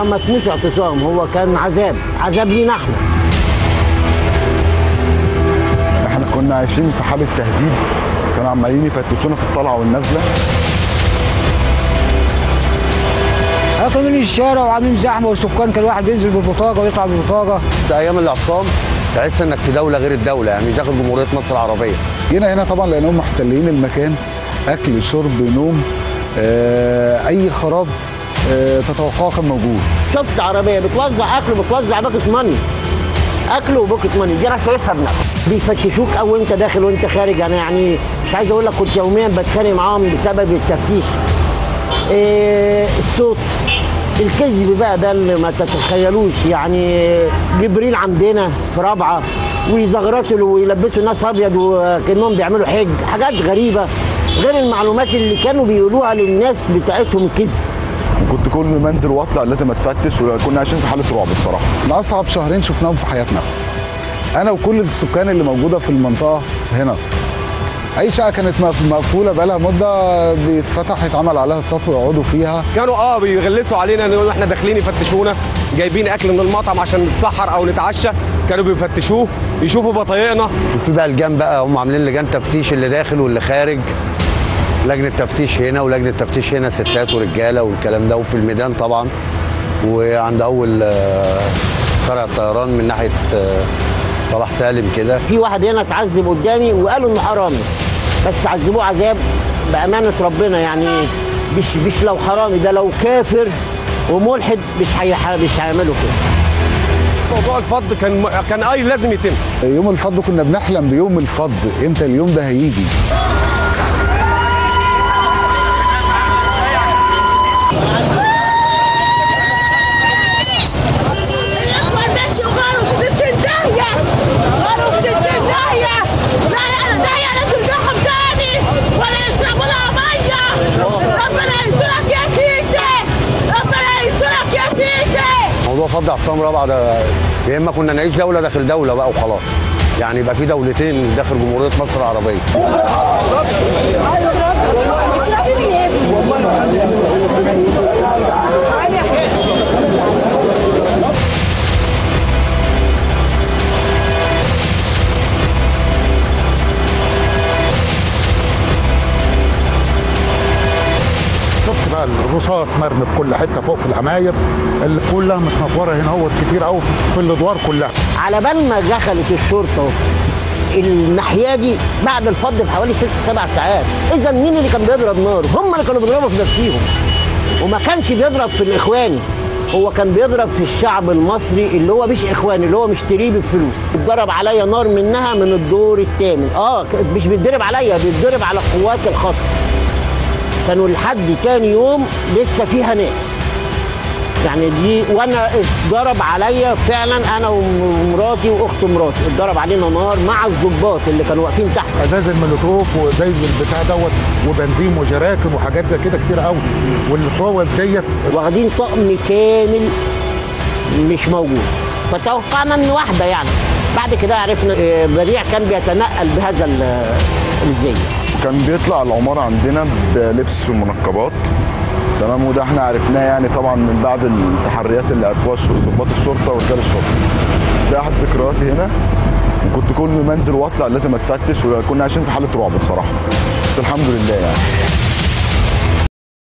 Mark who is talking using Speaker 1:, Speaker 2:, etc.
Speaker 1: هو ما اسموش اعتصام هو كان عذاب عذاب لينا احنا
Speaker 2: احنا كنا عايشين في حاله تهديد كانوا عمالين يفتشونا في الطلعه والنازله
Speaker 3: كانوا من الشارع وعاملين زحمه والسكان كان الواحد بينزل بالبطاقه ويطلع بالبطاقه
Speaker 4: ده ايام الاعتصام تحس انك في دوله غير الدوله يعني مش داخل جمهوريه مصر العربيه
Speaker 5: جينا هنا طبعا لانهم محتلين المكان اكل شرب نوم آه اي خراب آه تتوقعه كان موجود
Speaker 1: شفت عربيه بتوزع اكل وبتوزع باكت ماني اكل وباكت ماني دي انا شايفها بنفسي بيفتشوك او وانت داخل وانت خارج انا يعني مش عايز اقول لك كنت يوميا بتخانق معاهم بسبب التفتيش إيه الصوت الكذب بقى ده اللي ما تتخيلوش يعني جبريل عندنا في رابعه ويزغرطوا ويلبسوا الناس ابيض وكانهم بيعملوا حج حاجات غريبه غير المعلومات اللي كانوا بيقولوها للناس بتاعتهم كذب
Speaker 2: وكنت كل ما انزل واطلع لازم اتفتش وكنا عايشين في حاله رعب بصراحه
Speaker 5: من اصعب شهرين شفناهم في حياتنا انا وكل السكان اللي موجوده في المنطقه هنا اي شقه كانت مقف- مقفوله بقالها مده بيتفتح يتعمل عليها سطو يقعدوا فيها
Speaker 6: كانوا اه بيغلسوا علينا ان احنا داخلين يفتشونا جايبين اكل من المطعم عشان نتسحر او نتعشى كانوا بيفتشوه يشوفوا بطايقنا
Speaker 4: وفي بقى لجان بقى هم عاملين لجان تفتيش اللي داخل واللي خارج لجنه تفتيش هنا ولجنه تفتيش هنا ستات ورجاله والكلام ده وفي الميدان طبعا وعند اول آه، فرع الطيران من ناحيه آه، صلاح سالم كده
Speaker 1: في واحد هنا اتعذب قدامي وقالوا انه حرامي بس عذبوه عذاب بامانه ربنا يعني مش مش لو حرامي ده لو كافر وملحد مش هيح- مش هيعملوا كده
Speaker 6: موضوع الفض كان كان اي لازم يتم
Speaker 5: يوم الفض كنا بنحلم بيوم الفض امتى اليوم ده هيجي
Speaker 7: الاخوان مشوا غاروا في ستين داهية غاروا في ستين داهية لا لا لا ينزل لهم تاني ولا يشربوا لها مية ربنا يسترك يا سيسي ربنا يسترك يا سيسي
Speaker 4: موضوع فض اعتصام رابعه ده يا اما كنا نعيش دوله داخل دوله بقى وخلاص يعني يبقى في دولتين داخل جمهوريه مصر العربيه
Speaker 7: اشربي من ابني
Speaker 8: شفت بقى الرصاص مرمي في كل حته فوق في العماير اللي كلها متنطوره هنا هو كتير قوي في الادوار كلها
Speaker 1: على بال ما دخلت الشرطه الناحيه دي بعد الفض بحوالي ست سبع ساعات اذا مين اللي كان بيضرب نار هم اللي كانوا بيضربوا في نفسيهم وما كانش بيضرب في الاخواني هو كان بيضرب في الشعب المصري اللي هو مش اخواني اللي هو مشتريه بالفلوس اتضرب عليا نار منها من الدور الثامن اه ك- مش بيتضرب عليا بيتضرب على القوات الخاصه كانوا لحد تاني يوم لسه فيها ناس يعني دي وانا اتضرب عليا فعلا انا ومراتي واخت مراتي اتضرب علينا نار مع الضباط اللي كانوا واقفين تحت
Speaker 8: ازاز المولوتوف وازاز البتاع دوت وبنزين وجراكن وحاجات زي كده كتير قوي والخوذ ديت
Speaker 1: واخدين طقم كامل مش موجود فتوقعنا ان واحده يعني بعد كده عرفنا آه، بديع كان بيتنقل بهذا ال- الزي
Speaker 2: كان بيطلع العماره عندنا بلبس ومنقبات تمام وده احنا عرفناه يعني طبعا من بعد التحريات اللي عرفوها الش- ضباط الشرطه ورجال الشرطه ده احد ذكرياتي هنا وكنت كل ما انزل واطلع لازم اتفتش وكنا عايشين في حاله رعب بصراحه بس الحمد لله يعني